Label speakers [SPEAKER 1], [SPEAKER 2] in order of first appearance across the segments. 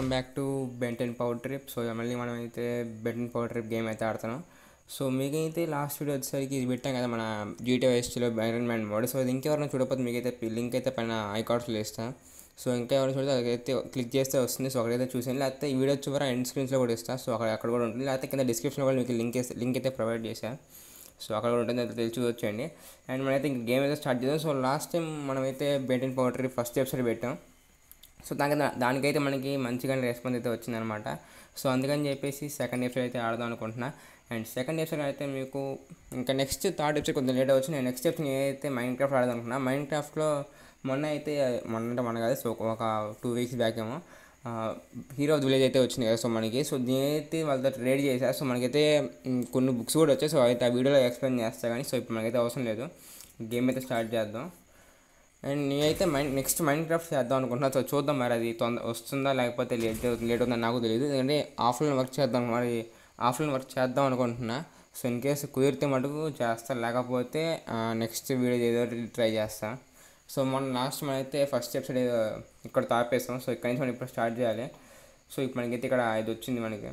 [SPEAKER 1] Welcome back to Ben Ten power trip so మళ్ళీ మనం అయితే బెంటెన్ పవర్ ట్రిప్ గేమ్ అయితే ఆడుతున్నాం సో మీకైతే లాస్ట్ వీడియో వచ్చేసరికి ఇది పెట్టాం కదా మన జీటీ వైస్టీలో బైరన్ మ్యాన్ మోడ్ సో ఇది ఇంకెవరైనా చూడకపోతే మీకైతే లింక్ అయితే పైన ఐకార్డ్స్లో ఇస్తాను సో ఇంకా ఎవరైనా చూడితే అదైతే క్లిక్ చేస్తే వస్తుంది సో అక్కడైతే చూసాను లేకపోతే ఈ వీడియో చివర ఎండ్ స్క్రీన్స్లో కూడా ఇస్తాను సో అక్కడ అక్కడ కూడా ఉంటుంది లేకపోతే కింద డిస్క్రిప్షన్లో కూడా మీకు లింక్ లింక్ అయితే ప్రొవైడ్ చేశాను సో అక్కడ కూడా ఉంటుంది అయితే తెలిసి చూడొచ్చండి అండ్ మనమైతే ఇంక గేమ్ అయితే స్టార్ట్ చేద్దాం సో లాస్ట్ టైం మనమైతే Ben Ten power trip first episode పెట్టాం సో దానికి దానికైతే మనకి మంచిగానే రెస్పాన్స్ అయితే వచ్చిందనమాట సో అందుకని చెప్పేసి సెకండ్ ఎపిసోడ్ అయితే ఆడదాం అనుకుంటున్నా అండ్ సెకండ్ ఎపిసోడ్ అయితే మీకు ఇంకా నెక్స్ట్ థర్డ్ ఎపిసోడ్ కొంచెం లేట్ అవచ్చు నేను నెక్స్ట్ ఎపిసోడ్ నేనైతే మైండ్ క్రాఫ్ట్ ఆడదాం అనుకున్నా మైండ్ క్రాఫ్ట్లో మొన్న అయితే మొన్న అంటే మొన్న కాదు సో ఒక టూ వీక్స్ బ్యాక్ ఏమో హీరో ఆఫ్ ది విలేజ్ అయితే వచ్చింది కదా సో మనకి సో నేనైతే వాళ్ళతో రెడీ చేశా సో మనకైతే మ్, కొన్ని బుక్స్ కూడా వచ్చాయి సో అయితే ఆ వీడియోలో ఎక్స్ప్లెయిన్ చేస్తా కానీ సో ఇప్పుడు మనకైతే అవసరం లేదు గేమ్ అయితే స్టార్ట్ చేద్దాం అండ్ నేనైతే మైండ్ నెక్స్ట్ మైండ్ క్రాఫ్ట్ చేద్దాం అనుకుంటున్నా సో చూద్దాం మరి అది తొందర వస్తుందా లేకపోతే లేట్ లేట్ అవుతుందా నాకు తెలియదు ఎందుకంటే ఆఫ్లైన్ వర్క్ చేద్దాం మరి ఆఫ్లైన్ వర్క్ చేద్దాం అనుకుంటున్నా సో ఇన్ కేసు కుదిరితే మటుకు చేస్తా లేకపోతే నెక్స్ట్ వీడియో ఏదో ట్రై చేస్తా సో మొన్న లాస్ట్ మనం అయితే ఫస్ట్ ఎపిసోడ్ ఇక్కడ తాపేస్తాం సో ఇక్కడ నుంచి మనం ఇప్పుడు స్టార్ట్ చేయాలి సో ఇప్పుడు మనకైతే ఇక్కడ ఇది వచ్చింది మనకి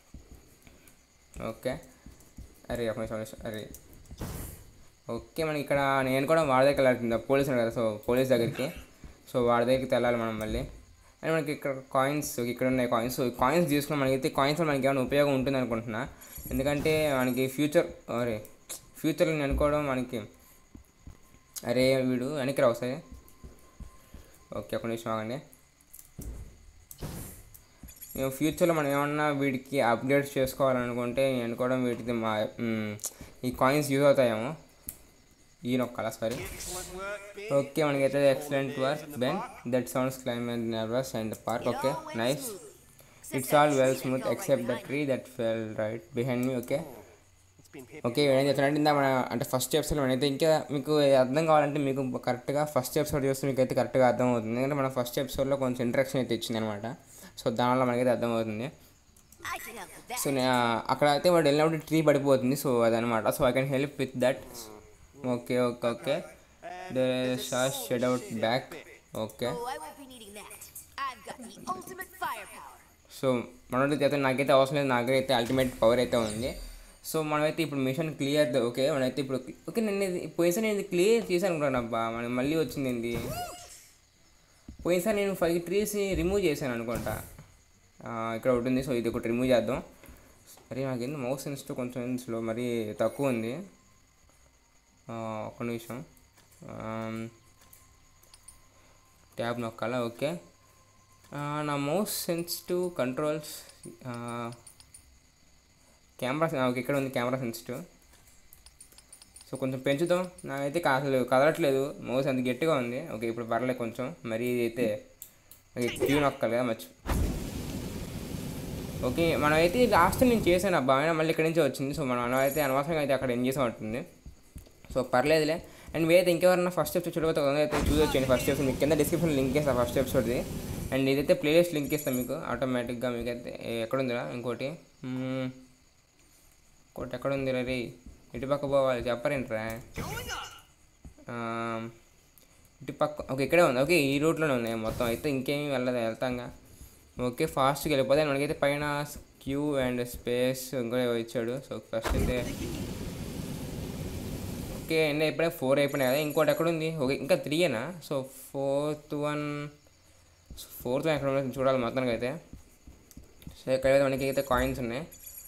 [SPEAKER 1] ఓకే అరే ఒక నిమిషం, ఒక నిమిషం అరే ఓకే మనకి ఇక్కడ నేను కూడా వాడి దగ్గరికి వెళ్ళాల్సింది పోలీస్ ఉన్నాడు కదా సో పోలీస్ దగ్గరికి సో వాడి దగ్గరికి వెళ్ళాలి మనం మళ్ళీ అండ్ మనకి ఇక్కడ కాయిన్స్ ఇక్కడ ఉన్నాయి కాయిన్స్ సో కాయిన్స్ తీసుకుని మనకైతే కాయిన్స్ మనకి ఏమైనా ఉపయోగం ఉంటుంది అనుకుంటున్నా ఎందుకంటే మనకి ఫ్యూచర్ అరే ఫ్యూచర్లో నేను అనుకోవడం మనకి అరే వీడు వెనక్కి రావు సరే ఓకే ఒక నిమిషం ఆగండి మేము ఫ్యూచర్లో మనం ఏమన్నా వీటికి అప్డేట్స్ చేసుకోవాలనుకుంటే నేను అనుకోవడం వీటికి మా మ్, ఈ కాయిన్స్ యూజ్ అవుతాయేమో ఈ నొక్కాలా సారీ ఓకే మనకైతే excellent work Ben that sounds climate nervous and park okay nice it's all well smooth except the tree that fell right behind me okay okay ఏం చెప్తానంటే ఇందా మన అంటే ఫస్ట్ ఎపిసోడ్ అయితే ఇంకా మీకు అర్థం కావాలంటే మీకు కరెక్ట్గా ఫస్ట్ ఎపిసోడ్ చూస్తే మీకు అయితే కరెక్ట్గా అర్థం అవుతుంది ఎందుకంటే మన ఫస్ట్ ఎపిసోడ్లో కొంచెం ఇంట్రక్షన్ అయితే ఇచ్చింది అనమాట సో దానివల్ల మనకైతే అర్థమవుతుంది
[SPEAKER 2] I can help with that.
[SPEAKER 1] So నే- అక్కడ అయితే వాడు వెళ్ళినప్పుడు ట్రీ పడిపోతుంది సో అదనమాట so I can help with that okay okay okay they shed out back okay
[SPEAKER 2] Oh, I won't be needing that. I've got the ultimate firepower.
[SPEAKER 1] So మనోడి అయితే నాకైతే అవసరం లేదు నాకైతే అల్టిమేట్ పవర్ అయితే ఉంది సో మనమైతే ఇప్పుడు మిషన్ క్లియర్ ఓకే మనమైతే ఇప్పుడు ఓకే నేను ఇది పోయినసారి నేను ఇది క్లియర్ చేశాను అనుకున్నాను అబ్బా మనం మళ్ళీ వచ్చింది ఏంది పోయినసారి నేను ఫైవ్ ట్రీస్ రిమూవ్ చేశాను అనుకుంటా ఆ, ఇక్కడ ఒకటి ఉంది సో ఇది ఒకటి రిమూవ్ చేద్దాం సరే నాకేంది మౌస్ సెన్సిటివ్ కొంచెం స్లో మరీ తక్కువ ఉంది ఆ, ఒక్క నిమిషం ట్యాబ్ నొక్కాలా ఓకే ఆ, నా mouse sensitive controls camera okay ఇక్కడ ఉంది కెమెరా సెన్సిటివ్ సో కొంచెం పెంచుదాం నాకైతే కా- అసలు కదలట్లేదు మౌస్ అంత గట్టిగా ఉంది ఓకే ఇప్పుడు పర్లేదు కొంచెం మరి అయితే క్యూ నొక్కాలి కదా మర్చి ఓకే మనమైతే లాస్ట్ నేను చేశాను అబ్బా అయినా మళ్ళీ ఇక్కడి నుంచే వచ్చింది సో మనం అయితే అనవసరంగా అయితే అక్కడ ఏం చేసాం ఉంటుంది సో పర్లేదులే అండ్ మీరైతే ఇంకెవరన్నా ఫస్ట్ ఎపిసోడ్ చూడకపోతే తొందరగా అయితే చూడొచ్చండి ఫస్ట్ ఎపిసోడ్ మీకు కింద డిస్క్రిప్షన్ లింక్ ఇస్తాను ఫస్ట్ ఎపిసోడ్ది అండ్ ఇదైతే ప్లేలిస్ట్ లింక్ ఇస్తాను మీకు ఆటోమేటిక్గా మీకైతే ఏ- ఎక్కడుందిరా ఇంకోటి మ్మ్. ఇంకోటి ఎక్కడుంది రే ఇటు పక్క పోవాలి చెప్పరేంట్రా ఆ, ఇటు పక్క ఓకే ఇక్కడే ఉంది ఓకే ఈ రూట్లోనే ఉన్నాయి మొత్తం అయితే ఇంకేమీ వెళ్ళదు వెళ్తాంగా ఓకే ఫాస్ట్గా వెళ్ళిపోతే మనకైతే పైన క్యూ అండ్ స్పేస్ ఇంకో ఇచ్చాడు సో ఫస్ట్ అయితే ఓకే ఎన్ని అయిపోయినాయి ఫోర్ అయిపోయినాయి కదా ఇంకోటి ఎక్కడ ఉంది ఓకే ఇంకా త్రీయేనా so fourth one fourth one ఎక్కడ ఉంది చూడాలి మొత్తానికి అయితే సో ఇక్కడైతే మనకి అయితే కాయిన్స్ ఉన్నాయి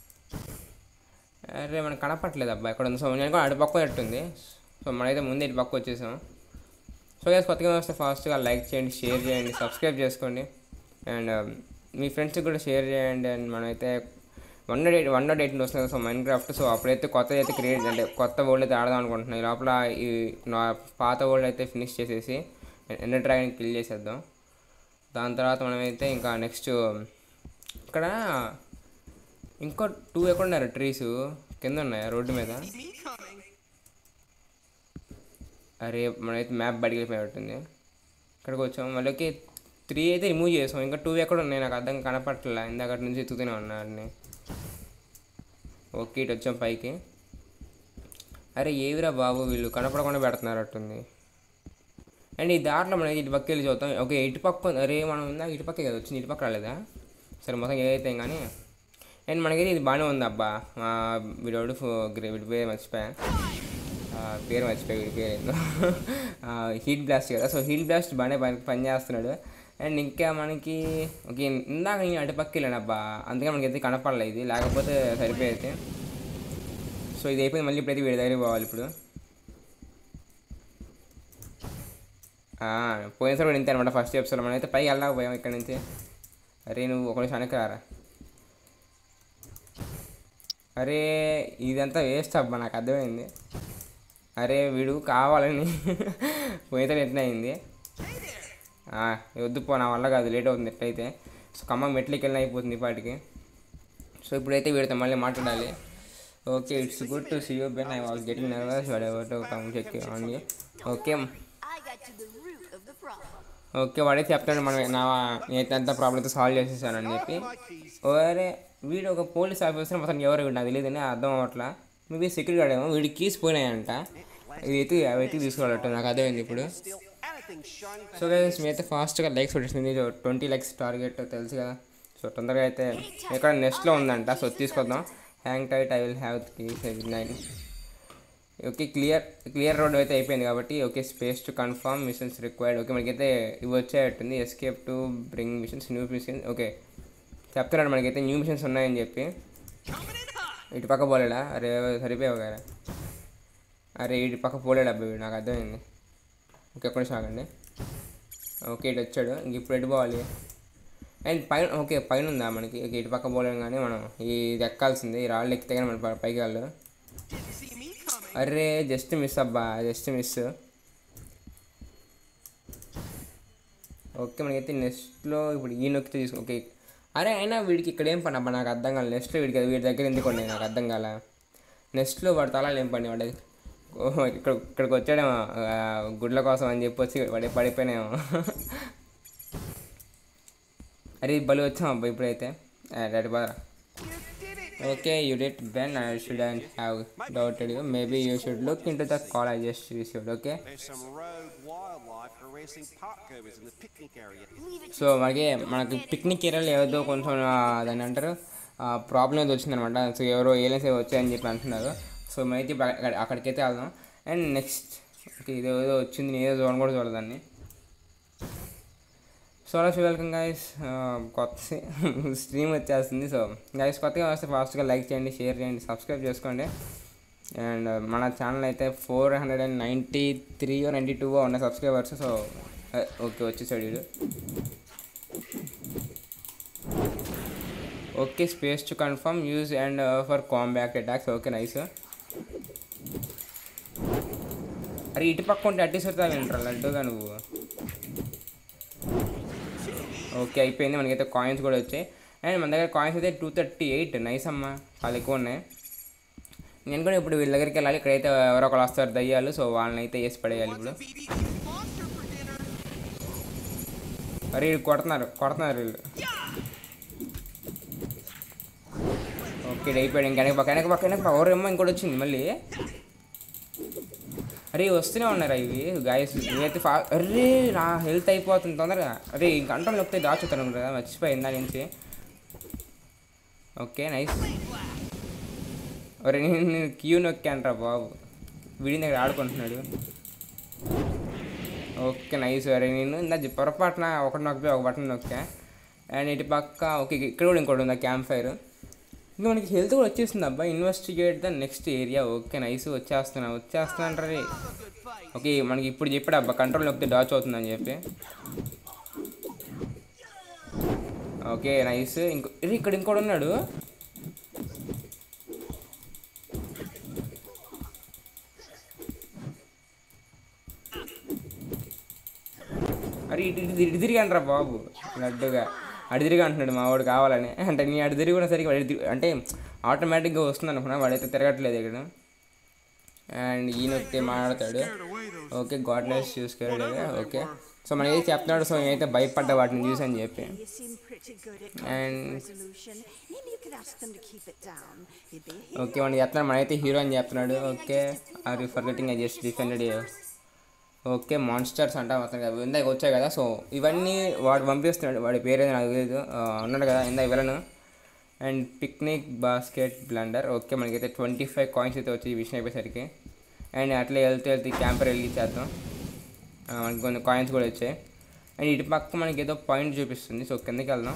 [SPEAKER 1] అరే మనకు కనపట్లేదు అబ్బా ఎక్కడ ఉంది సో నేను కూడా అటు పక్క ఎట్టుంది సో మనమైతే ముందే ఇటు పక్క వచ్చేసాం సో గైస్ కొత్తగా వస్తే ఫాస్ట్గా లైక్ చేయండి షేర్ చేయండి సబ్స్క్రైబ్ చేసుకోండి అండ్ మీ ఫ్రెండ్స్కి కూడా షేర్ చేయండి అండ్ మనమైతే one not eight one not eight వస్తుంది సో మైండ్ క్రాఫ్ట్ సో అప్పుడైతే కొత్త అయితే క్రియేట్ అంటే కొత్త వరల్డ్ అయితే ఆడదాం అనుకుంటున్నాను ఈ లోపల ఈ నా పాత వరల్డ్ అయితే ఫినిష్ చేసేసి ఎండర్ డ్రాగన్ కిల్ చేసేద్దాం దాని తర్వాత మనమైతే ఇంకా నెక్స్ట్ ఇక్కడ ఇంకో టూ ఎక్కడ ఉన్నారు ట్రీస్ కింద ఉన్నాయా రోడ్డు మీద అరే మనమైతే మ్యాప్ బయటికి వెళ్ళిపోయినట్టుంది ఇక్కడికి వచ్చాం మళ్ళీ త్రీ అయితే రిమూవ్ చేసాం ఇంకా టూ ఎక్కడ ఉన్నాయి నాకు అర్థం కనపట్లే ఇందాక నుంచి ఎత్తుతూనే ఉన్నారని ఓకే ఇటు వచ్చాం పైకి అరే ఏవిరా బాబు వీళ్ళు కనపడకుండా పెడుతున్నారట్టుంది అండ్ ఈ దారిలో మనం ఇటు పక్క వెళ్ళి చూద్దాం ఓకే ఇటు పక్క ఉంది. అరే మనం ఇందాక ఇటు పక్కే కదా వచ్చింది ఇటు పక్క రాలేదా సరే మొత్తం ఏదైతే ఏం కానీ అండ్ మనకైతే ఇది బాగానే ఉంది అబ్బా మా వీడోడు వీడి పేరు మర్చిపోయా ఆ, పేరు మర్చిపోయి వీడి పేరు ఏందో హీట్ బ్లాస్ట్ కదా సో హీట్ బ్లాస్ట్ బాగానే పని పని చేస్తున్నాడు అండ్ ఇంకా మనకి ఓకే ఇందాక నేను అటుపక్క వెళ్ళాను అబ్బా అందుకే మనకైతే కనపడలేదు ఇది లేకపోతే సరిపోయేది సో ఇది అయిపోయింది మళ్ళీ ఇప్పుడైతే వీడి దగ్గరికి పోవాలి ఇప్పుడు ఆ, పోయినసారి కూడా ఇంతే అనమాట ఫస్ట్ ఎపిసోడ్ మనం అయితే పైకి వెళ్ళకపోయాం ఇక్కడ నుంచి అరే నువ్వు ఒక నిమిషం వెనక్కి రారా అరే ఇదంతా వేస్ట్ అబ్బా నాకు అర్థమైంది అరే వీడు కావాలని పోయినసారి ఎట్లా అయింది ఆ, వద్దు పో నా వల్ల కాదు లేట్ అవుతుంది ఎట్లయితే సో ఖమ్మం మెట్లకి వెళ్ళిన అయిపోతుంది ఈ పాటికి సో ఇప్పుడైతే వీడితో మళ్ళీ మాట్లాడాలి okay it's good to see you Ben I was getting nervous whatever to come check on you okay
[SPEAKER 2] I got to the root of the problem.
[SPEAKER 1] Okay వాడే చెప్తాడు మనం నా నేనైతే అంత ప్రాబ్లమ్తో సాల్వ్ చేసేసానని చెప్పి ఓరే వీడు ఒక పోలీస్ ఆఫీసర్ మొత్తం ఎవరు వీడు నాకు తెలియదని అర్థం అవ్వట్లా మేబీ సెక్యూరిటీ గార్డ్ ఏమో వీడి కీస్ పోయినాయంట ఇది ఎత్తి అవి ఎత్తి తీసుకోవాలట నాకు అర్థమైంది ఇప్పుడు
[SPEAKER 3] Anything shiny
[SPEAKER 1] సో గైస్ మీరైతే ఫాస్ట్గా లైక్స్ పెట్టేసింది ట్వంటీ లైక్స్ టార్గెట్ తెలుసు కదా సో తొందరగా అయితే ఎక్కడ నెక్స్ట్లో ఉందంట సో తీసుకొద్దాం hang tight I will have nine okay clear clear road అయితే అయిపోయింది కాబట్టి okay space to confirm missions required okay మనకైతే ఇవి వచ్చేటట్టుంది escape to bring missions new missions okay చెప్తున్నాడు మనకైతే న్యూ మిషన్స్ ఉన్నాయని చెప్పి ఇటు పక్క పోలేడా అరే సరిపోయావు కదా అరే ఇటు పక్క పోలేడు అబ్బాయి వీడు, నాకు అర్థమైంది ఓకే ఒక్క నిమిషం ఆగండి ఓకే ఇటు వచ్చాడు ఇంక ఇప్పుడు ఎటు పోవాలి అండ్ పైన ఓకే పైన ఉందా మనకి ఓకే ఇటు పక్క పోలేం కానీ మనం ఈ ఇది ఎక్కాల్సింది ఈ రాళ్ళు ఎక్కితే కానీ మన ప- పైకి వాళ్ళు అరే జస్ట్ మిస్ అబ్బా జస్ట్ మిస్ ఓకే మనకైతే నెక్స్ట్లో ఇప్పుడు ఈ నొక్కితే తీసుకో ఓకే అరే అయినా వీడికి ఇక్కడ ఏం పని అబ్బా నాకు అర్థం కాలేదు నెక్స్ట్లో వీడికి వీడి దగ్గర ఎందుకు ఉన్నాయి నాకు అర్థం కాల నెక్స్ట్లో వాడు తలాలు ఏం పని వాడు ఓహో ఇక్కడ ఇక్కడికి వచ్చాడేమో ఆ, గుడ్ల కోసం అని చెప్పి వచ్చి వాడి పడిపోయినాయేమో అరే బలి వచ్చాం అబ్బా ఇప్పుడైతే రెడీ బాగా okay you did Ben I should and have doubted you maybe you should look into the call I just received okay
[SPEAKER 3] There's some rogue wildlife harassing parkgoers in the picnic area.
[SPEAKER 2] Leave it
[SPEAKER 1] so మనకి మనకి picnic ఏరియాలో ఏదో కొంచెం ఆ, దాన్ని అంటారు problem ఏదో వచ్చిందనమాట సో ఎవరో ఏలెన్స్ ఏవో వచ్చాయని చెప్పి అంటున్నారు సో మనైతే ఇప్పుడు అక్కడ- అక్కడికైతే వెళ్దాం అండ్ నెక్స్ట్ ఓకే ఇది ఏదో వచ్చింది నేను ఏదో చూడను కూడా చూడదాన్ని సో అలా వెల్కమ్ గైస్ కొత్త స్ట్రీమ్ వచ్చేస్తుంది సో గైస్ కొత్తగా వస్తే ఫాస్ట్గా లైక్ చేయండి షేర్ చేయండి సబ్స్క్రైబ్ చేసుకోండి అండ్ మన ఛానల్ అయితే four hundred and ninety three ninety two ఉన్న సబ్స్క్రైబర్స్ సో ఓకే వచ్చేసాడు వీడు okay space to confirm use and for combat attacks okay nice అరే ఇటు పక్క ఉంటే అట్టి సరితా వింటారా లడ్డుగా నువ్వు ఓకే అయిపోయింది మనకైతే కాయిన్స్ కూడా వచ్చాయి అండ్ మన దగ్గర కాయిన్స్ అయితే టూ థర్టీ ఎయిట్ నైస్ అమ్మా చాలా ఎక్కువ ఉన్నాయి నేను కూడా ఇప్పుడు వీళ్ళ దగ్గరికి వెళ్ళాలి ఇక్కడైతే ఎవరో ఒకరు వస్తారు దయ్యాలు సో వాళ్ళని అయితే వేసి పడేయాలి ఇప్పుడు అరే వీళ్ళు కొడుతున్నారు కొడుతున్నారు వీళ్ళు ఓకే ఇది అయిపోయాడు ఇంకా వెనక పక్క వెనక పక్క వెనక పక్క ఎవరేమో ఇంకోటి వచ్చింది మళ్ళీ అరే వస్తూనే ఉన్నారు ఇవి గాయస్ నేనైతే ఫా అరే నా హెల్త్ అయిపోతుంది తొందరగా అరే ఈ గంటలు నొక్కితే దాచుతాను కదా మర్చిపోయింది దాని నుంచి ఓకే నైస్ అరే నేను నేను క్యూ నొక్కానురా బాబు వీడి దగ్గర ఆడుకుంటున్నాడు ఓకే నైస్ అరే నేను ఇందా పొరపాటున ఒకటి నొక్కిపోయి ఒక బటన్ నొక్కా అండ్ ఇటు పక్క ఓకే ఇక్కడ కూడా ఇంకోటి ఉంది క్యాంప్ ఫైర్ ఇంకా మనకి హెల్త్ కూడా వచ్చేసింది అబ్బా investigate the next area okay nice వచ్చేస్తున్నా వచ్చేస్తున్నా అంటారు ఓకే మనకి ఇప్పుడు చెప్పాడు అబ్బా కంట్రోల్ నొక్కితే డాచ్ అవుతుందని చెప్పి ఓకే నైస్ ఇంకో ఇది ఇక్కడ ఇంకోటి ఉన్నాడు అరే ఇటు ఇటు ఇటు తిరిగి అంటారా బాబు లడ్డుగా అటు తిరిగి అంటున్నాడు మా వాడు కావాలని అంటే నీ అటు తిరిగి కూడా సరిగ్గా వాడు ఇటు తిరిగి- అంటే ఆటోమేటిక్గా వస్తుంది అనుకున్నా వాడైతే తిరగట్లేదు ఇక్కడ అండ్ ఈయన వస్తే మాట్లాడతాడు ఓకే గాడ్నెస్ చూసుకోడు ఓకే సో మనకి చెప్తున్నాడు సో నేనైతే భయపడ్డా వాటిని చూసి అని చెప్పి
[SPEAKER 4] You seem pretty good at
[SPEAKER 1] And-
[SPEAKER 4] conflict resolution. Maybe you could ask them to keep it down. You'd be a
[SPEAKER 1] okay మనం చెప్తున్నాడు మనైతే హీరో అని చెప్తున్నాడు okay are you forgetting I just defended okay monsters అంట మొత్తం కదా ఇందాక వచ్చాయి కదా సో ఇవన్నీ వాడు పంపిస్తున్నాడు వాడి పేరేదో నాకు తెలియదు ఆ, ఉన్నాడు కదా ఇందాక వెళ్ళను and picnic basket blunder okay మనకైతే ట్వంటీ ఫైవ్ కాయిన్స్ అయితే వచ్చి ఈ విషయం అయిపోయేసరికి అండ్ అట్లే వెళ్తూ వెళ్తూ క్యాంపర్ వెలిగించేద్దాం ఆ, మనకి కొన్ని కాయిన్స్ కూడా వచ్చాయి అండ్ ఇటు పక్క మనకి ఏదో పాయింట్ చూపిస్తుంది సో కిందకి వెళ్దాం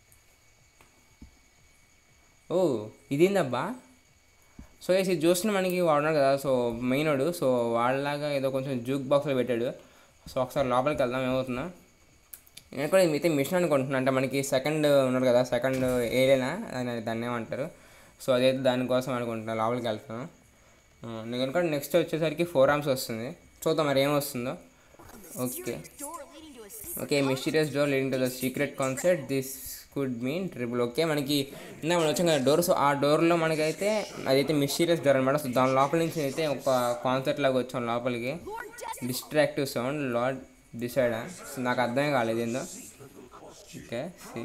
[SPEAKER 1] ఓ ఇదేందబ్బా సో ఇది చూస్తున్న మనకి వాడున్నాడు కదా సో మెయిన్ వాడు సో వాళ్ళలాగా ఏదో కొంచెం జూక్ బాక్స్లో పెట్టాడు సో ఒకసారి లోపలికి వెళ్దాం ఏమవుతుందా నేను కూడా అయితే మిషన్ అనుకుంటున్నాను అంటే మనకి సెకండ్ ఉన్నాడు కదా సెకండ్ ఏరియానా అని దాన్ని ఏమంటారు సో అదైతే దానికోసం అనుకుంటున్నాను లోపలికి వెళ్తాను ఆ, నేను కూడా నెక్స్ట్ వచ్చేసరికి ఫోర్ ఆర్మ్స్ వస్తుంది చూద్దాం మరి ఏమొస్తుందో okay
[SPEAKER 2] Door leading to a secret.
[SPEAKER 1] Okay mysterious door leading to the secret concept this could mean triple okay మనకి ఇందా మనం వచ్చాం కదా డోర్ సో ఆ డోర్లో మనకైతే అదైతే మిస్టీరియస్ డోర్ అనమాట సో దాని లోపల నుంచి అయితే ఒక కాన్సెప్ట్ లాగా వచ్చాం లోపలికి
[SPEAKER 2] Lord Des-
[SPEAKER 1] destructive sound lord decide so నాకు అర్థమే కాలేదు ఏందో okay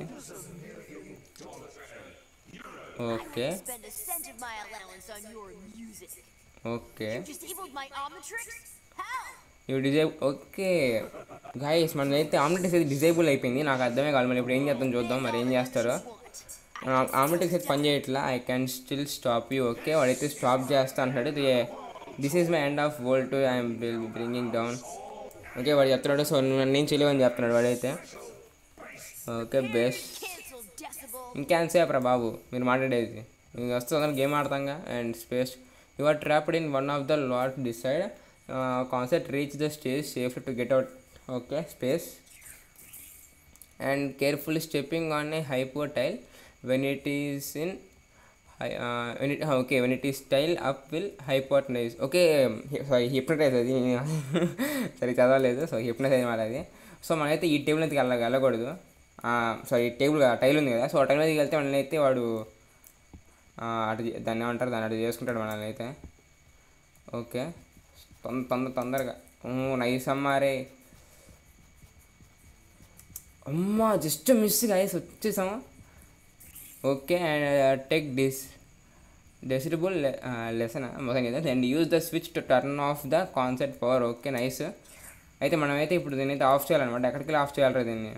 [SPEAKER 1] okay
[SPEAKER 2] spend a cent of my allowance on your music.
[SPEAKER 1] Okay
[SPEAKER 2] Just eviled my Omnitrix? How?
[SPEAKER 1] ఇవి డిజేబుల్ ఓకే గాయస్ మన అయితే ఆమ్లెట్స్ అయితే డిజేబుల్ అయిపోయింది నాకు అర్థమే కాదు మరి ఇప్పుడు ఏం చేద్దాం చూద్దాం మరి ఏం చేస్తారో
[SPEAKER 2] What?
[SPEAKER 1] ఆమ్లెట్స్ అయితే పని చేయట్లా I can still stop you okay వాడైతే స్టాప్ చేస్తా అంటాడు this is my end of world to I'm bringing down okay వాడు చెప్తున్నాడు సో నేను చేయలేవని చెప్తున్నాడు వాడైతే ఓకే బెస్ట్
[SPEAKER 2] Cancel Decibel.
[SPEAKER 1] ఇంకెంతసేపు రా బాబు మీరు మాట్లాడేది మీకు వస్తే తొందరగా గేమ్ ఆడతాంగా and space you are trapped in one of the lot decide concept reach the stage safe to get out okay space and carefully stepping on a hypo tile when it is in when it okay when it is style up will hypnotise okay sorry hypnotise అది సరే చదవలేదు so hypnotise మరి అది so మనమైతే ఈ table అయితే వెళ్ళ వెళ్ళకూడదు సారీ టేబుల్ టైల్ ఉంది కదా సో ఆ టైల్ మీదకి వెళ్తే మనల్ని అయితే వాడు ఆ, అటు చే- దాన్ని ఏమంటారు దాన్ని అటు చేసుకుంటాడు మనల్ని అయితే ఓకే తొందర తొందర తొందరగా నైస్ అమ్మారే అమ్మా జస్ట్ మిస్ గాయస్ వచ్చేసాము okay and take this decidable lesson మొత్తం కదా and use the switch to turn off the concept power okay nice అయితే మనమైతే ఇప్పుడు దీన్ని అయితే ఆఫ్ చేయాలన్నమాట ఎక్కడికి వెళ్ళి ఆఫ్ చేయాలి దీన్ని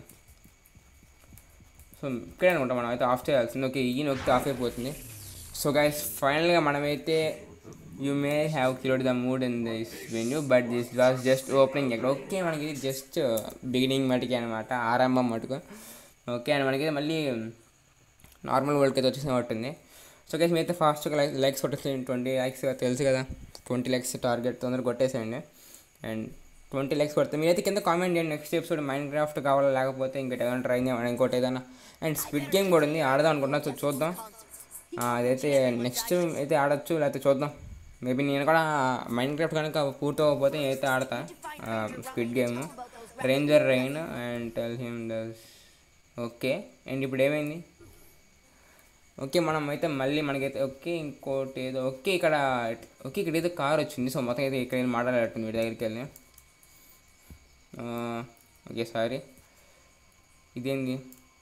[SPEAKER 1] సో ఇక్కడే అనుకుంటాం మనం అయితే ఆఫ్ చేయాల్సింది ఓకే ఈ నొక్కి ఆఫ్ అయిపోతుంది సో గైస్ ఫైనల్గా మనమైతే you may have clear the mood in this venue but this was just opening ఎక్కడ ఓకే మనకి జస్ట్ బిగినింగ్ మటుకి అనమాట ఆరంభం మటుకు ఓకే అండ్ మనకి మళ్ళీ నార్మల్ వరల్డ్కి అయితే వచ్చేసినట్టుంది సో గైస్ మీరైతే ఫాస్ట్గా లైక్ లైక్స్ కొట్టేసేయండి ట్వంటీ లైక్స్ తెలుసు కదా ట్వంటీ లైక్స్ టార్గెట్ తొందరగా కొట్టేసేయండి అండ్ ట్వంటీ లైక్స్ కొడితే మీరైతే కింద కామెంట్ చేయండి నెక్స్ట్ ఎపిసోడ్ మైండ్ క్రాఫ్ట్ కావాలా లేకపోతే ఇంకోటి ఏదైనా ట్రై చేయాలి ఇంకోటి ఏదైనా అండ్ స్పిడ్ గేమ్ కూడా ఉంది ఆడదాం అనుకుంటున్నా సో చూద్దాం ఆ, అదైతే నెక్స్ట్ అయితే ఆడొచ్చు లేకపోతే చూద్దాం మేబీ నేను కూడా మైండ్ క్రాఫ్ట్ కనుక పూర్తి అవ్వకపోతే నేనైతే ఆడతా speed game Ranger Ryan and tell him డస్ ఓకే అండ్ ఇప్పుడు ఏమైంది ఓకే మనం అయితే మళ్ళీ మనకైతే ఓకే ఇంకోటి ఏదో ఓకే ఇక్కడ ఓకే ఇక్కడ ఏదో కార్ వచ్చింది సో మొత్తం అయితే ఇక్కడ వెళ్ళి మాట్లాడేటట్టుంది వీడి దగ్గరికి వెళ్ళి ఆ, ఓకే సారీ ఇదేంది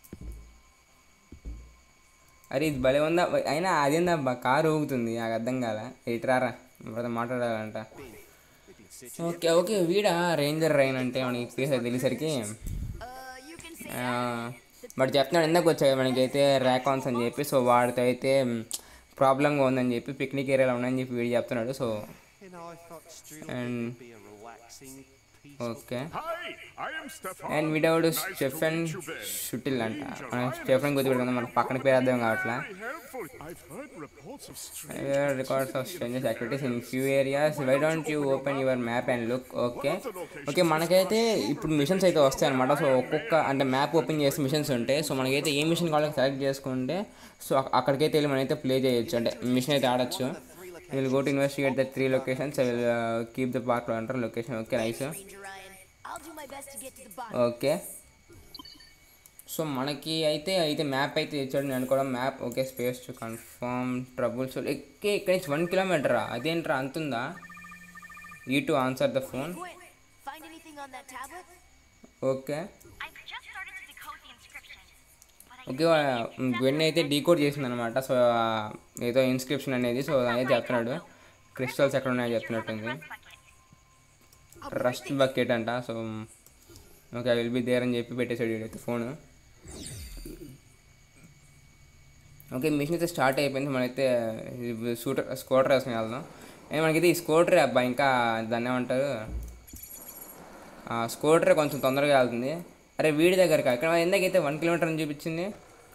[SPEAKER 1] అరే ఇది భలే ఉందా అయినా అదేందబ్బా కారు ఊగుతుంది నాకు అర్థం కాల ఇట్రారా ఇప్పుడు మాట్లాడాలంట ఓకే ఓకే వీడా రేంజర్ రైన్ అంటే మనకి ఫేస్ అది తెలిసరికి
[SPEAKER 2] Uh, you can say
[SPEAKER 1] but చెప్తున్నాడు ఎందుకు వచ్చాయి మనకైతే ర్యాకాన్స్ అని చెప్పి సో వాడితో అయితే ప్రాబ్లంగా ఉందని చెప్పి పిక్నిక్ ఏరియాలో ఉందని చెప్పి వీడు చెప్తున్నాడు so
[SPEAKER 3] And I thought Strudel
[SPEAKER 1] And-
[SPEAKER 3] would be a relaxing, peaceful
[SPEAKER 1] okay
[SPEAKER 5] Hi, I am Stefan.
[SPEAKER 1] And వీడవుడు
[SPEAKER 5] Nice to
[SPEAKER 1] Stefan
[SPEAKER 5] meet you, Ben.
[SPEAKER 1] Shuttle అంట మనం స్టెఫెన్ గుర్తు పెట్టుకుందాం మన పక్కన పేరు అర్థం కావట్లా
[SPEAKER 5] Very helpful. I've heard reports of strange
[SPEAKER 1] records of strange activities in few areas why don't you open your map and look okay okay మనకైతే ఇప్పుడు మిషన్స్ అయితే వస్తాయి అనమాట సో ఒక్కొక్క అంటే మ్యాప్ ఓపెన్ చేసి మిషన్స్ ఉంటాయి సో మనకైతే ఏ మిషన్ కావాలో సెలెక్ట్ చేసుకుంటే సో అక్- అక్కడికైతే వెళ్ళి మనమైతే ప్లే చేయొచ్చు అంటే మిషన్ అయితే ఆడొచ్చు will go to investigate the three locations I will keep the park అంటారు location okay nice
[SPEAKER 2] Ranger Ryan. I'll do my best to get to the bottom.
[SPEAKER 1] Okay so మనకి అయితే అయితే మ్యాప్ అయితే ఇచ్చాడు నేను కూడా map okay space to confirm troubles ఎక్కే ఇక్కడి నుంచి వన్ కిలోమీటరా అదేంట్రా అంతుందా E to answer the phone
[SPEAKER 2] Gwen, find anything on that tablet?
[SPEAKER 1] Okay
[SPEAKER 6] I've just started to decode the inscription. But I
[SPEAKER 1] okay Gwen అయితే డీకోడ్ చేసింది అనమాట so ఆ, ఏదో ఇన్స్క్రిప్షన్ అనేది సో అనేది చెప్తున్నాడు క్రిస్టల్స్ ఎక్కడ ఉన్నాయో చెప్తున్నట్టుంది
[SPEAKER 6] bucket.
[SPEAKER 1] రస్ట్ బకెట్ అంట so okay I will be there అని చెప్పి పెట్టేసాడు వీడైతే ఫోన్ ఓకే మిషన్ అయితే స్టార్ట్ అయిపోయింది మనైతే స్కూటర్ స్కూటర్ వేసుకుని వెళ్దాం అండ్ మనకైతే ఈ స్కూటర్ అబ్బా ఇంకా దాన్ని ఏమంటారు ఆ స్కూటర్ కొంచెం తొందరగా వెళ్తుంది అరే వీడి దగ్గరకా ఇక్కడ ఎందాకైతే వన్ కిలోమీటర్ అని చూపించింది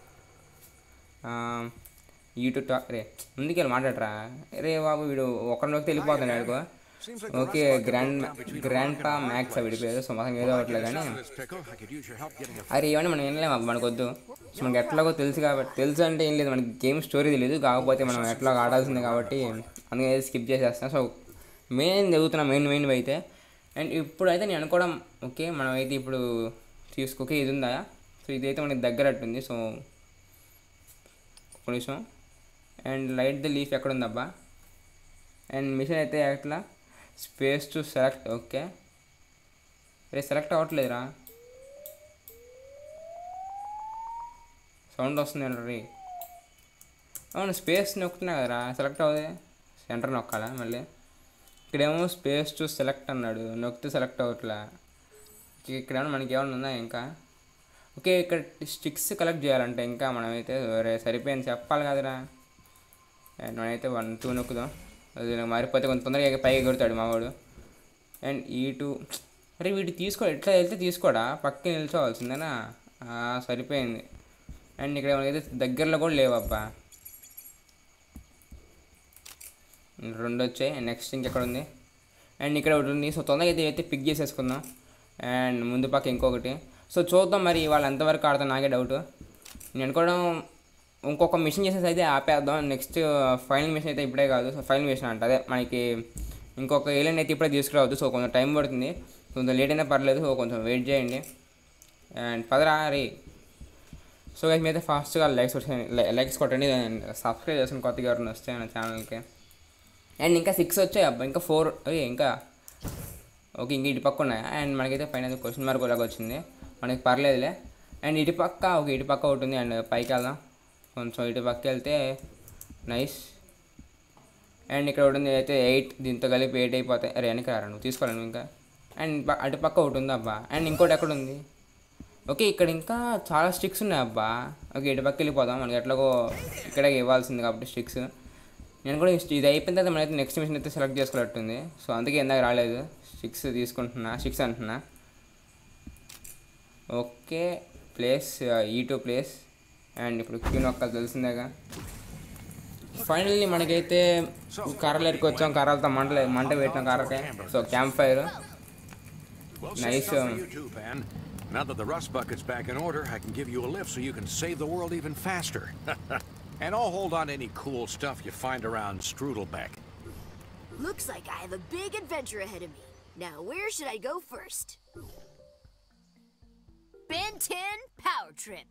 [SPEAKER 1] యూట్యూబ్ టా రే ముందుకెళ్ళి మాట్లాడరా రే బాబు వీడు ఒకరిలోకి వెళ్ళిపోతాడు ఆడుకో okay grand grandpa Max వీడి పేరు సో మొత్తం ఏదో ఒకట్లే కానీ
[SPEAKER 7] This pickle, I could use your help getting a
[SPEAKER 1] అరే ఇవన్నీ మనం వినలేము అబ్బా మనకు వద్దు సో మనకి ఎట్లాగో తెలుసు కాబట్టి తెలుసు అంటే ఏం లేదు మనకి గేమ్ స్టోరీ తెలియదు కాకపోతే మనం ఎట్లా ఆడాల్సింది కాబట్టి అందుకే స్కిప్ చేసేస్తాం సో మెయిన్ చదువుతున్నాం మెయిన్ మెయిన్ అయితే అండ్ ఇప్పుడు అయితే నేను అనుకోవడం ఓకే మనం అయితే ఇప్పుడు తీసుకోకే ఇది ఉందా సో ఇదైతే మనకి దగ్గరట్టుంది సో ఒక నిమిషం అండ్ లైట్ ద లీఫ్ ఎక్కడ ఉందబ్బా అండ్ మిషన్ అయితే ఎట్లా స్పేస్ టు సెలెక్ట్ ఓకే రే సెలెక్ట్ అవ్వట్లేదురా సౌండ్ వస్తుంది రీ అవును స్పేస్ నొక్కుతున్నా కదరా సెలెక్ట్ అవ్వదే సెంటర్ నొక్కాలా మళ్ళీ ఇక్కడేమో స్పేస్ టు సెలెక్ట్ అన్నాడు నొక్కితే సెలెక్ట్ అవ్వట్లే ఇక- ఇక్కడేమో మనకి ఏమైనా ఉందా ఇంకా ఓకే ఇక్కడ స్టిక్స్ కలెక్ట్ చేయాలంటే ఇంకా మనమైతే రే సరిపోయింది చెప్పాలి కదరా అండ్ మనమైతే వన్ టూ నొక్కుదాం అది నాకు మారిపోతే కొంత తొందరగా పైకి ఎగురుతాడు మావాడు అండ్ ఈ టూ అరే వీటి తీసుకో ఎట్లా వెళ్తే తీసుకోడా పక్కన నిల్చోవాల్సిందేనా ఆ, సరిపోయింది అండ్ ఇక్కడ మనకైతే దగ్గరలో కూడా లేవు అబ్బా రెండు వచ్చాయి నెక్స్ట్ ఇంకెక్కడ ఉంది అండ్ ఇక్కడ ఒకటి ఉంది సో తొందరగా అయితే అయితే పిక్ చేసేసుకుందాం అండ్ ముందు పక్క ఇంకొకటి సో చూద్దాం మరి వాళ్ళు ఎంతవరకు ఆడతాం నాకే డౌట్ నేను అనుకోవడం ఇంకొక మిషన్ చేసేసి అయితే ఆపేద్దాం నెక్స్ట్ ఫైనల్ మిషన్ అయితే ఇప్పుడే కాదు సో ఫైనల్ మిషన్ అంట అదే మనకి ఇంకొక ఏలియన్ అయితే ఇప్పుడే తీసుకురావద్దు సో కొంచెం టైం పడుతుంది కొంచెం లేట్ అయినా పర్లేదు సో కొంచెం వెయిట్ చేయండి అండ్ పదరా రే సో గైస్ మీరైతే ఫాస్ట్గా లైక్స్ వచ్చాయి లైక్స్ కొట్టండి అండ్ సబ్స్క్రైబ్ చేసుకుని కొత్తగా ఎవరైనా వస్తే మన ఛానల్కి అండ్ ఇంకా సిక్స్ వచ్చాయి అబ్బా ఇంకా ఫోర్ అయ్యి ఇంకా ఓకే ఇంక ఇటు పక్క ఉన్నాయి అండ్ మనకైతే పైన క్వశ్చన్ మార్క్ లాగా వచ్చింది మనకి పర్లేదులే అండ్ ఇటు పక్క ఒక ఇటు పక్క ఒకటి ఉంది అండ్ పైకి వెళ్దాం కొంచెం ఇటు పక్క వెళ్తే నైస్ అండ్ ఇక్కడ ఒకటి ఉంది అయితే ఎయిట్ దీంతో కలిపి ఎయిట్ అయిపోతాయి అరే వెనక రారా నువ్వు తీసుకోవాలి నువ్వు ఇంకా అండ్ ప- అటు పక్క ఒకటి ఉంది అబ్బా అండ్ ఇంకోటి ఎక్కడ ఉంది ఓకే ఇక్కడ ఇంకా చాలా స్టిక్స్ ఉన్నాయి అబ్బా ఓకే ఇటు పక్క వెళ్ళిపోదాం మనకి ఎట్లాగో ఇక్కడే ఇవ్వాల్సింది కాబట్టి స్టిక్స్ నేను కూడా ఇష్ట- ఇది అయిపోయిన తర్వాత మనైతే నెక్స్ట్ మిషన్ అయితే సెలెక్ట్ చేసుకోవాలట్టుంది సో అందుకే ఇందాక రాలేదు సిక్స్ తీసుకుంటున్నా సిక్స్ అంటున్నా okay place E to place and ఇప్పుడు క్యూ నొక్కలు తెలిసిందేగా ఫైనల్లీ మనకైతే కర్రలు ఎరుకొచ్చాం కర్రలతో మంట మంట పెట్టాం కర్రకి so campfire
[SPEAKER 7] Well,
[SPEAKER 1] Nice,
[SPEAKER 7] say something
[SPEAKER 1] um,
[SPEAKER 7] for you too, Pan. Now that the rust bucket's back in order, I can give you a lift so you can save the world even faster. and I'll hold on to any cool stuff you find around Strudelbeck.
[SPEAKER 2] Looks like I have a big adventure ahead of me. Now, where should I go first? Ben 10 Power Trip.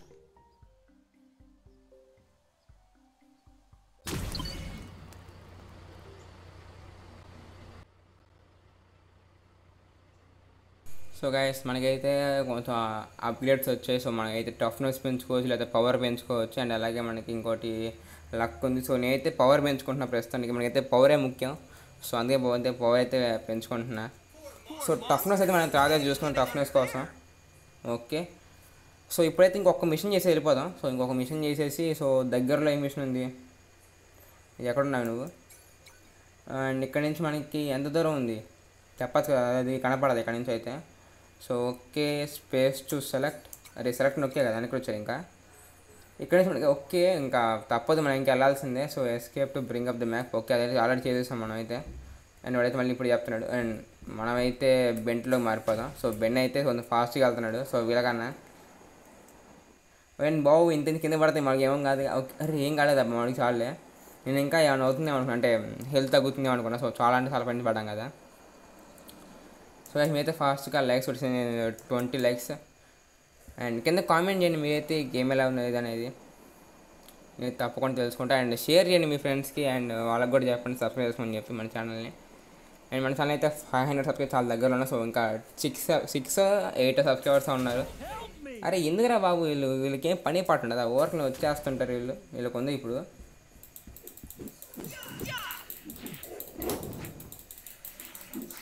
[SPEAKER 1] So guys మనకైతే కొంచెం upgrades వచ్చాయి so మనకైతే toughness పెంచుకోవచ్చు లేదా power పెంచుకోవచ్చు and అలాగే మనకి ఇంకోటి లక్ ఉంది సో నేనైతే పవర్ పెంచుకుంటున్నా ప్రస్తుతానికి మనకైతే పవరే ముఖ్యం సో అందుకే పోతే పవర్ అయితే పెంచుకుంటున్నా సో టఫ్నెస్ అయితే మనం త్రాగా చూసుకున్నాం టఫ్నెస్ కోసం ఓకే సో ఇప్పుడైతే ఇంకొక మిషన్ చేసి వెళ్ళిపోదాం సో ఇంకొక మిషన్ చేసేసి సో దగ్గరలో ఏ మిషన్ ఉంది ఎక్కడున్నావు నువ్వు అండ్ ఇక్కడ నుంచి మనకి ఎంత దూరం ఉంది చెప్పచ్చు కదా అది కనపడదు ఇక్కడ నుంచి అయితే so okay space to select అరే సెలెక్ట్ నొక్కే కదా వెనక్కి వచ్చారు ఇంకా ఇక్కడ నుంచి మనకి ఓకే ఇంకా తప్పదు మనం ఇంకా వెళ్ళాల్సిందే so escape to bring up the map okay అదైతే ఆల్రెడీ చేసేసాం మనం అయితే అండ్ వాడైతే మళ్ళీ ఇప్పుడు చెప్తున్నాడు అండ్ మనమైతే బెంట్లో మారిపోదాం సో బెన్ అయితే కొంచెం ఫాస్ట్గా వెళ్తున్నాడు సో వీళ్ళకన్నా అండ్ బాబు ఇంత ఇంత కింద పడితే మనకి ఏమో కాదు ఓకే, అరే ఏం కాలేదు అబ్బా మనకి చాలే నేను ఇంకా ఏమైనా అవుతుందేమో అనుకున్నా అంటే హెల్త్ తగ్గుతుందేమో అనుకున్నా సో చాలా అంటే చాలా పని పడ్డాం కదా సో guys, మీరైతే ఫాస్ట్గా లైక్స్ వచ్చింది ట్వంటీ లైక్స్ అండ్ కింద కామెంట్ చేయండి మీరైతే గేమ్ ఎలా ఉన్నది అనేది మీరు తప్పకుండా తెలుసుకుంటా అండ్ షేర్ చేయండి మీ ఫ్రెండ్స్కి అండ్ వాళ్ళకి కూడా చెప్పండి సబ్స్క్రైబ్ చేసుకోమని చెప్పి మన ఛానల్ని అండ్ మన ఛానల్ అయితే ఫైవ్ హండ్రెడ్ సబ్స్క్రైబ్ చాలా దగ్గరలో ఉన్నాయి సో ఇంకా సిక్స్ సిక్స్ ఎయిట్ సబ్స్క్రైబర్స్ ఉన్నారు అరే ఎందుకురా బాబు వీళ్ళు వీళ్ళకి ఏం పని పాటు ఉండదు ఊరికి వచ్చేస్తుంటారు వీళ్ళు వీళ్ళకి ఉంది ఇప్పుడు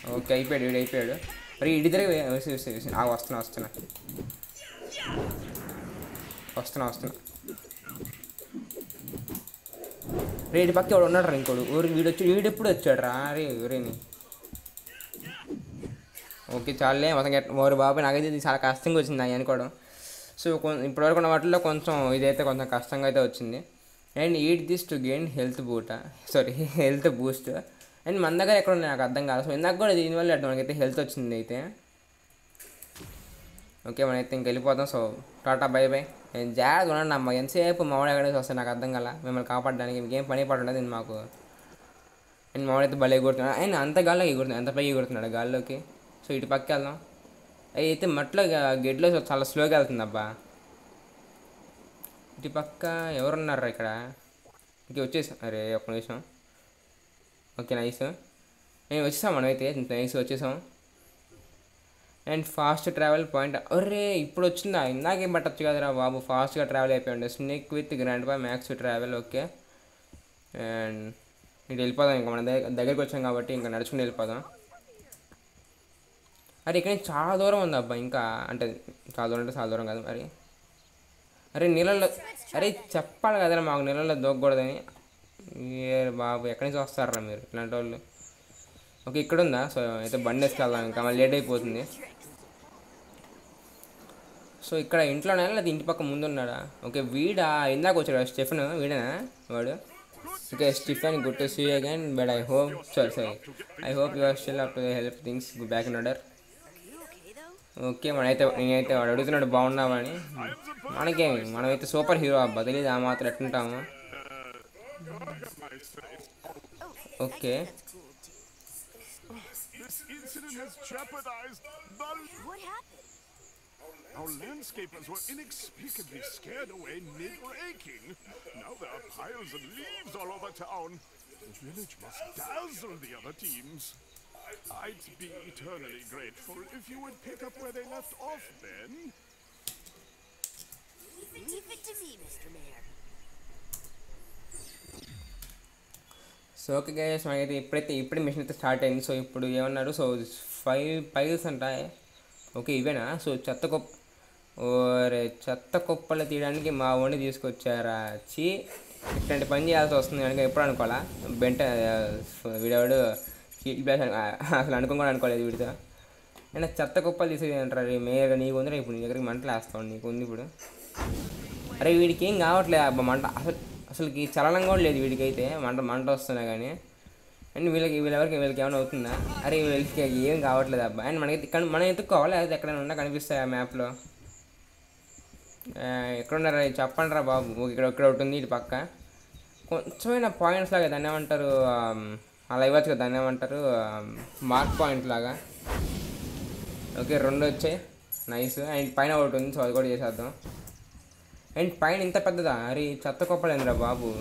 [SPEAKER 1] ఓకే అయిపోయాడు వీడు అయిపోయాడు మరి ఇడి దగ్గర వేసి వేసి వేసి ఆ వస్తున్నా వస్తున్నా వస్తున్నా వస్తున్నా రేడి పక్క ఎవడు ఉన్నాడు రా ఇంకోడు ఊరి వీడు వచ్చి వీడు ఎప్పుడు వచ్చాడు రా రే ఊరేని ఓకే చాలే మొత్తం గెట్ ఓరి బాబు నాకైతే ఇది చాలా కష్టంగా వచ్చింది అవి అనుకోవడం సో కొ- ఇప్పటివరకు ఉన్న వాటిలో కొంచెం ఇదైతే కొంచెం కష్టంగా అయితే వచ్చింది and eat this to gain health బూట సారీ హెల్త్ బూస్ట్ అండ్ మన దగ్గర ఎక్కడ ఉన్నాయి నాకు అర్థం కాదు సో ఇందాక కూడా దీనివల్ల అట్లా మనకైతే హెల్త్ వచ్చింది అయితే ఓకే మనైతే ఇంక వెళ్ళిపోతాం సో టాటా బై బై నేను జాగ్రత్త ఉండండి అమ్మ ఎంతసేపు మామిడి ఎక్కడేసి వస్తాయి నాకు అర్థం కల మిమ్మల్ని కాపాడడానికి మీకేం పని పాటు ఉండదు ఇది మాకు అండ్ మామిడైతే భలే ఎగురుతున్నాడు ఆయన అంత గాల్లోకి ఎగురుతున్నాడు ఎంత పైకి ఎగురుతున్నాడు గాల్లోకి సో ఇటు పక్క వెళ్దాం అవి అయితే మట్లో గెడ్లో చాలా స్లోగా వెళ్తుంది అబ్బా ఇటు పక్క ఎవరున్నారు ఇక్కడ ఇంక వచ్చేసాం అరే ఒక్క నిమిషం ఓకే నైస్ నేను వచ్చేసాం మనమైతే నైస్ వచ్చేసాం అండ్ ఫాస్ట్ ట్రావెల్ పాయింట్ అరే ఇప్పుడు వచ్చిందా ఇందాకేం పట్టచ్చు కదరా బాబు ఫాస్ట్గా ట్రావెల్ అయిపోయింది speak with grandpa Max travel okay and ఇటు వెళ్ళిపోదాం ఇంకా మన దగ్గర దగ్గరికి వచ్చాం కాబట్టి ఇంకా నడుచుకుని వెళ్ళిపోదాం అరే ఇక్కడ నుంచి చాలా దూరం ఉంది అబ్బా ఇంకా అంటే చాలా దూరం అంటే చాలా దూరం కాదు మరి అరే నీళ్ళల్లో అరే చెప్పాలి కదరా మాకు నీళ్ళల్లో దూకకూడదని ఏ బాబు ఎక్కడి నుంచి వస్తారా మీరు ఇట్లాంటి వాళ్ళు ఓకే ఇక్కడ ఉందా సో అయితే బండి వేసుకెళ్దాం ఇంకా మళ్ళీ లేట్ అయిపోతుంది సో ఇక్కడ ఇంట్లోనే లేదా ఇంటి పక్క ముందు ఉన్నాడా ఓకే వీడా ఇందాక వచ్చాడు స్టెఫెన్ వీడేనా వాడు okay Stefan good to see again but I hope sorry sorry I hope you are still up to help things back in order
[SPEAKER 2] You okay though?
[SPEAKER 1] Okay మనైతే నేనైతే వాడు అడుగుతున్నాడు బాగున్నావని మనకేమి మనమైతే సూపర్ హీరో అబ్బా తెలియదు ఆ మాత్రం ఎట్టుంటాము okay
[SPEAKER 2] That's cool too.
[SPEAKER 5] This incident has jeopardized the.
[SPEAKER 2] What happened?
[SPEAKER 5] Our landscapers were inexplicably scared away mid raking. Now there are piles of leaves all over town. The village must dazzle the other teams. I'd be eternally grateful if you would pick up where they left off, Ben.
[SPEAKER 2] Leave it to me, Mr. Mayor.
[SPEAKER 1] So okay guys మనకైతే ఇప్పుడైతే ఇప్పుడే machine అయితే start అయింది so ఇప్పుడు ఏమన్నారు so five piles అంట okay ఇవేనా so చెత్త కుప్ప ఓరే చెత్త కుప్పలు తీయడానికి మా ఓని తీసుకొచ్చారా చీ ఇట్లాంటి పని చేయాల్సి వస్తుంది కనుక ఎప్పుడు అనుకోవాలా బెంట వీడవాడు హీట్ బ్లాస్ అసలు అనుకోని కూడా అనుకోలేదు వీడితో అయినా చెత్త కుప్పలు తీసేది అంటారు మేయర్గా నీకు ఉంది ఇప్పుడు నీ దగ్గరికి మంటలు వేస్తావు నీకు ఉంది ఇప్పుడు అరే వీడికి ఏం కావట్లేదు అబ్బా మంట అసలు అసలుకి చలనం కూడా లేదు వీడికైతే మంట మంట వస్తున్నా కానీ అండ్ వీళ్ళకి వీళ్ళెవరికి వీళ్ళకి ఏమైనా అవుతుందా అరే వీళ్ళకి ఏం కావట్లేదు అబ్బా అండ్ మనకి ఇక్కడ మనం ఎత్తుకోవాలి అది ఎక్కడైనా ఉన్నా కనిపిస్తాయి ఆ మ్యాప్లో ఎక్కడున్నారా చెప్పండి రా బాబు ఓ, ఇక్కడ ఇక్కడ ఒకటి ఉంది ఇటు పక్క కొంచెమైనా పాయింట్స్ లాగా దాన్ని ఏమంటారు ఆమ్, అలా ఇవ్వచ్చు కదా దాన్ని ఏమంటారు మార్క్ పాయింట్ లాగా ఓకే రెండు వచ్చాయి నైస్ అండ్ పైన ఒకటి ఉంది సో అది కూడా చేసేద్దాం అండ్ పైన ఇంత పెద్దదా అరే ఈ చెత్త కుప్పలేదురా బాబు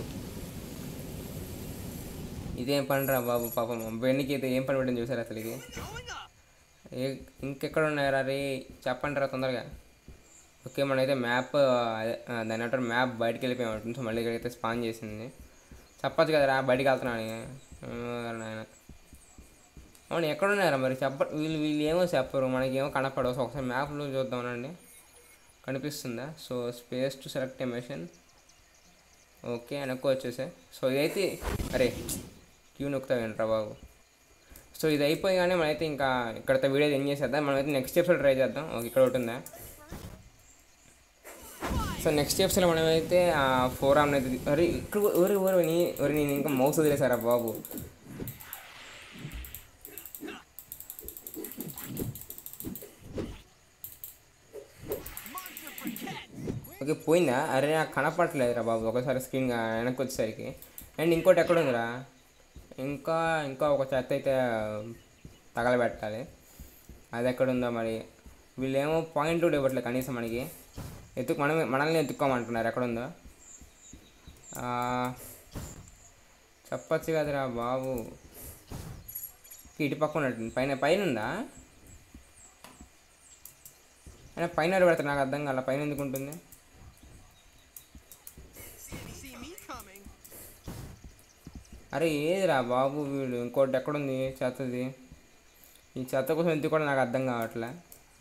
[SPEAKER 1] ఇదేం పనిరా బాబు పాపం బెన్నికి అయితే ఏం పని పెట్టని చూసారు అసలుకి ఏ ఇంకెక్కడ ఉన్నాయరా రే చెప్పండి రా తొందరగా ఓకే మనైతే మ్యాప్ అదే ఆ, దాని అంటారు మ్యాప్ బయటికి వెళ్ళిపోయి ఉంటుంది సో మళ్ళీ ఇక్కడైతే స్పాన్ చేసింది చెప్పచ్చు కదరా బయటికి వెళ్తున్నాను నాయన అవును ఎక్కడ ఉన్నారా మరి చెప్ప వీళ్ళు వీళ్ళు ఏమో చెప్పరు మనకేమో కనపడవు సో ఒకసారి మ్యాప్లో చూద్దామనండి కనిపిస్తుందా so space to select a machine okay వెనక్కి వచ్చేసే సో ఇదైతే అరే క్యూ నొక్కుతావేంట్రా బాబు సో ఇది అయిపోయిగానే మనమైతే ఇంకా ఇక్కడతో వీడియో ఎండ్ చేసేద్దాం మనమైతే నెక్స్ట్ ఎపిసోడ్ ట్రై చేద్దాం ఓకే ఇక్కడ ఒకటి ఉందా సో నెక్స్ట్ ఎపిసోడ్ మనమైతే ఫోర్ ఆమ్ అయితే అరే ఇక్కడ ఎవరు ఎవరు నీ ఎవరు నేను ఇంకా మౌస్ వదిలేసారా బాబు ఓకే పోయిందా అరే నాకు కనపడట్లేదురా బాబు ఒకసారి స్క్రీన్ వెనక్కి వచ్చేసరికి అండ్ ఇంకోటి ఎక్కడ ఉందిరా ఇంకా ఇంకా ఒక చెత్త అయితే తగలబెట్టాలి అది ఎక్కడ ఉందో మరి వీళ్ళేమో పాయింట్ కూడా ఇవ్వట్లేదు కనీసం మనకి ఎత్తుకు మనం మనల్ని ఎత్తుక్కోమంటున్నారు ఎక్కడ ఉందో ఆ, చెప్పచ్చు కదరా బాబు ఇటు పక్క ఉన్నట్టు పైన పైన ఉందా అయినా పైన ఎవరు పెడతారు నాకు అర్థం కాల పైన ఎందుకు ఉంటుంది అరే ఏదిరా బాబు వీడు ఇంకోటి ఎక్కడుంది చేస్తుంది ఈ చెత్త కోసం ఎందుకు కూడా నాకు అర్థం కావట్లే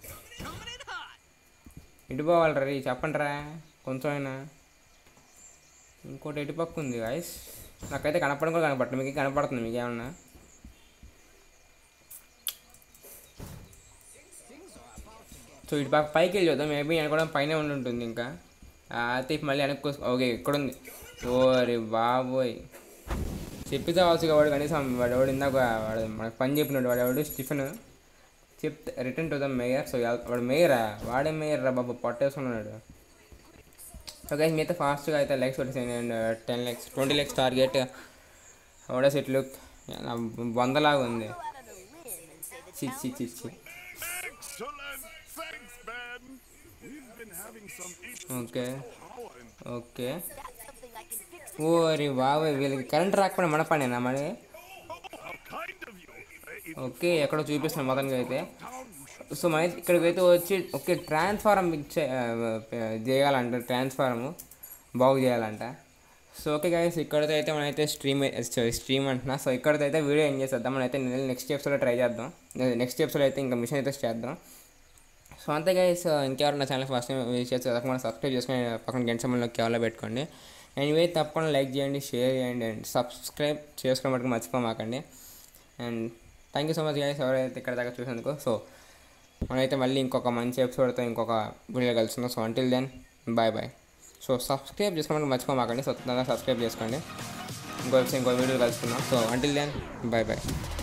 [SPEAKER 1] ఇటు పోవాలి రీ చెప్పండి రా కొంచెం అయినా ఇంకోటి ఎటు పక్క ఉంది గాయస్ నాకైతే కనపడడం కూడా కనపడుతుంది మీకు కనపడుతుంది మీకు ఏమన్నా సో ఇటు పక్క పైకి వెళ్ళి చూద్దాం మేబీ నేను కూడా పైన ఉండి ఉంటుంది ఇంకా ఆ, అయితే ఇప్పుడు మళ్ళీ వెనక్కి వస్తు- ఓకే ఇక్కడ ఉంది ఓరే బాబోయ్ చెప్పితే అవచ్చు వాడు కనీసం వాడు ఎవడు ఇందాక వాడు మనకు పని చెప్పినాడు వాడు ఎవడు స్టిఫెన్ చెప్తే return to the mayor so వాడు మేయరా వాడే మేయర్ రా బాబు పొట్టేసుకున్నాడు ఓకే మీతో ఫాస్ట్గా అయితే లైక్స్ కొట్టేసాను and ten likes twenty likes target ఓడే సెట్ లుక్ వందలాగా ఉంది చి చి చి చి
[SPEAKER 5] Excellent! Thanks, Ben! We've been having some issues
[SPEAKER 1] okay
[SPEAKER 5] power in
[SPEAKER 1] okay
[SPEAKER 2] That's something I can fix.
[SPEAKER 1] ఓరి బాబోయ్ వీళ్ళకి కరెంట్ రాకపోయినా మన పనేనా మరి
[SPEAKER 5] How kind of you! Uh, if
[SPEAKER 1] okay ఎక్కడో చూపిస్తున్నాం మొత్తానికి అయితే సో మన ఇక్కడికి అయితే వచ్చి ఓకే ట్రాన్స్ఫారం చేయాలంట ట్రాన్స్ఫారము బాగు చేయాలంట సో ఓకే గైస్ ఇక్కడితో అయితే మనమైతే స్ట్రీమ్ స్ట్రీమ్ అంటున్నా సో ఇక్కడితో అయితే వీడియో ఏం చేసేద్దాం మనమైతే నెక్స్ట్ ఎపిసోడ్లో ట్రై చేద్దాం నెక్స్ట్ ఎపిసోడ్ అయితే ఇంకా మిషన్ అయితే చేద్దాం సో అంతే గైస్ ఇంకెవరు నా ఛానల్ ఫస్ట్ టైం విజిట్ చేస్తే తప్పకుండా సబ్స్క్రైబ్ చేసుకొని పక్కన గంట సమయంలో కేవలం పెట్టుకోండి ఎనీవే తప్పకుండా లైక్ చేయండి షేర్ చేయండి అండ్ సబ్స్క్రైబ్ చేసుకోవడం మటుకు మర్చిపోమాకండి and thank you so much guys ఎవరైతే ఇక్కడ దాకా చూసినందుకు సో మనమైతే మళ్ళీ ఇంకొక మంచి ఎపిసోడ్తో ఇంకొక వీడియో కలుస్తున్నాం so until then bye bye so subscribe చేసుకోవడానికి మర్చిపోమాకండి సో తొందరగా సబ్స్క్రైబ్ చేసుకోండి ఇంకో ఇంకో వీడియో కలుసుకుందాం so until then bye bye